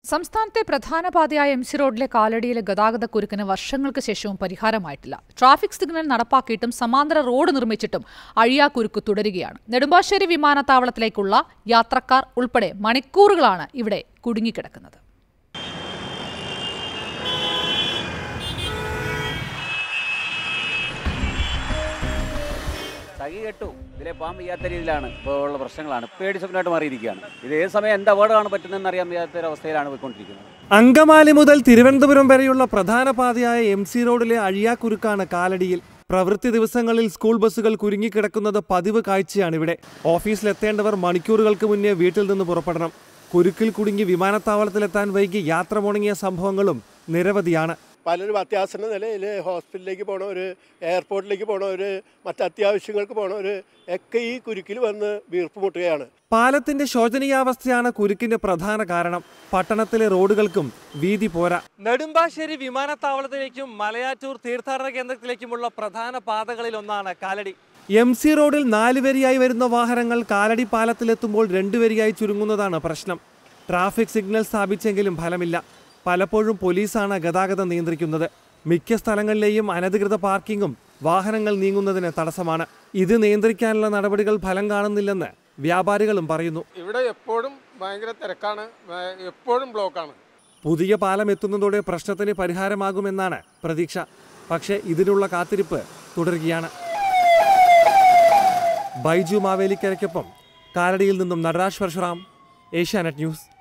സംസ്ഥാനത്തെ പ്രധാന പാതയായ M C റോഡിലെ കാലടിയിലെ ഗതാഗത കുരുക്കിന് വർഷങ്ങൾക്ക് ശേഷവും പരിഹാരമായിട്ടില്ല ട്രാഫിക് സിഗ്നൽ നടപ്പാക്കിയിട്ടും സമാന്തര റോഡ് നിർമ്മിച്ചിട്ടും അഴിയാക്കുരുക്ക് തുടരുകയാണ് നെടുമ്പാശ്ശേരി വിമാനത്താവളത്തിലേക്കുള്ള യാത്രക്കാർ ഉൾപ്പെടെ മണിക്കൂറുകളാണ് ഇവിടെ കുടുങ്ങിക്കിടക്കുന്നത് തകി കെട്ടു ഇതിലെ പോകാൻ വയ്യാത്ത രീതിയിലാണ് ഇപ്പോൾ ഉള്ള പ്രശ്നങ്ങളാണ് പേടി സ്വപ്നമായിട്ട് മാറിയിരിക്കുകയാണ് ഇത് ഏത് സമയം എന്ത് അപകടമാണ് പറ്റുന്നതെന്ന് അറിയാൻ വയ്യാത്ത ഒരു അവസ്ഥയിലാണ് പോയിക്കൊണ്ടിരിക്കുന്നത് അങ്കമാലി മുതൽ തിരുവനന്തപുരം വരെയുള്ള പ്രധാന പാതയായ എം സി റോഡിലെ അഴിയാക്കുരുക്കാണ് കാലടിയിൽ പ്രവൃത്തി ദിവസങ്ങളിൽ സ്കൂൾ ബസ്സുകൾ കുരുങ്ങിക്കിടക്കുന്നത് പതിവ് കാഴ്ചയാണ് ഇവിടെ ഓഫീസിലെത്തേണ്ടവർ മണിക്കൂറുകൾക്ക് മുന്നേ വീട്ടിൽ നിന്ന് പുറപ്പെടണം കുരുക്കിൽ കുടുങ്ങി വിമാനത്താവളത്തിലെത്താൻ വൈകി യാത്ര മുടങ്ങിയ സംഭവങ്ങളും നിരവധിയാണ് പലരും അത്യാസന്ന നിലയിൽ ഹോസ്പിറ്റലിലേക്ക് പോകണവർ എയർപോർട്ടിലേക്ക് പോകണവർ മറ്റ് അത്യാവശ്യങ്ങൾക്ക് പോകണവർ ഒക്കെ ഈ കുരുക്കിൽ വന്ന് വീർപ്പ് മുട്ടുകയാണ് പാലത്തിന്റെ ശോചനീയാവസ്ഥയാണ് കുരുക്കിന്റെ പ്രധാന കാരണം പട്ടണത്തിലെ റോഡുകൾക്കും വീതി പോരാ നെടുമ്പാശ്ശേരി വിമാനത്താവളത്തിലേക്കും മലയാറ്റൂർ തീർത്ഥാടന കേന്ദ്രത്തിലേക്കുമുള്ള പ്രധാന പാതകളിൽ ഒന്നാണ് കാലടി എം സി റോഡിൽ നാല് വരിയായി വരുന്ന വാഹനങ്ങൾ കാലടി പാലത്തിലെത്തുമ്പോൾ രണ്ടു വരിയായി ചുരുങ്ങുന്നതാണ് പ്രശ്നം ട്രാഫിക് സിഗ്നൽ സ്ഥാപിച്ചെങ്കിലും ഫലമില്ല പലപ്പോഴും പോലീസാണ് ഗതാഗതം നിയന്ത്രിക്കുന്നത് മിക്ക സ്ഥലങ്ങളിലെയും അനധികൃത പാർക്കിങ്ങും വാഹനങ്ങൾ നീങ്ങുന്നതിന് തടസ്സമാണ് ഇത് നിയന്ത്രിക്കാനുള്ള നടപടികൾ ഫലം കാണുന്നില്ലെന്ന് വ്യാപാരികളും പറയുന്നു ഇവിടെ എപ്പോഴും ഭയങ്കര തിരക്കാണ് ഭയ- എപ്പോഴും ബ്ലോക്കാണ് പുതിയ പാലം എത്തുന്നതോടെ പ്രശ്നത്തിന് പരിഹാരമാകുമെന്നാണ് പ്രതീക്ഷ പക്ഷേ ഇതിനുള്ള കാത്തിരിപ്പ് തുടരുകയാണ് ബൈജു മാവേലിക്കരയ്ക്കൊപ്പം കാലടിയിൽ നിന്നും നടരാജ് പരശുറാം ഏഷ്യാനെറ്റ് ന്യൂസ്